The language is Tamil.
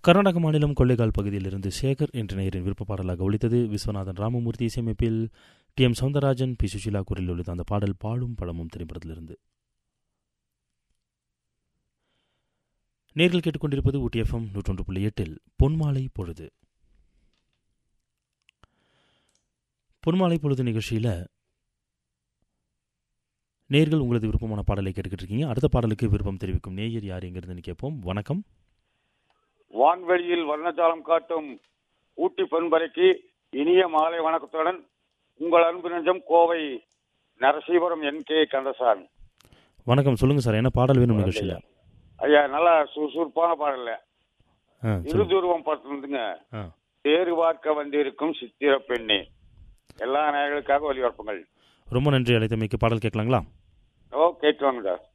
கர்நாடக மாநிலம் கொள்ளைக்கால் பகுதியிலிருந்து சேகர் என்ற நேயரின் விருப்ப பாடலாக ஒழித்தது விஸ்வநாதன் ராமமூர்த்தி இசையமைப்பில் T M Soundararajan P Susheela குரலில் உள்ளது அந்த பாடல் பாடும் படமும் திரைப்படத்திலிருந்து நேர்கள் கேட்டுக்கொண்டிருப்பது ஊட்டி எஃப்எம் நூற்றொன்று புள்ளி எட்டில் பொன்மாலை பொழுது பொன்மாலை பொழுது நிகழ்ச்சியில் நேர்கள் உங்களது விருப்பமான பாடலை கேட்டுக்கிட்டு இருக்கீங்க அடுத்த பாடலுக்கு விருப்பம் தெரிவிக்கும் நேயர் யார் எங்கிருந்துன்னு கேட்போம் வணக்கம் வான்வெளியில் வர்ணஜாலம் காட்டும் ஊட்டி பெண்பறைக்கு இனிய மாலை வணக்கத்துடன் உங்கள் அன்பு நெஞ்சம் கோவை நரசீபுரம் என் கே கந்தசாமி வணக்கம் சொல்லுங்க சார் என்ன பாடல் வேணும் நிகழ்ச்சியில் ஐயா நல்லா சுறுசுறுப்பான பாடல ஆ சொல்லுங்க இருதுருவம் பார்த்துருந்துங்க ஆ தேறு பார்க்க வந்திருக்கும் சித்திர பெண்ணே எல்லா நேயர்களுக்காக ஒலிபரப்புங்கள் ரொம்ப நன்றி அழைத்தமைக்கு பாடல் கேட்கலாங்களா ஓ கேட்டு வாங்க சார்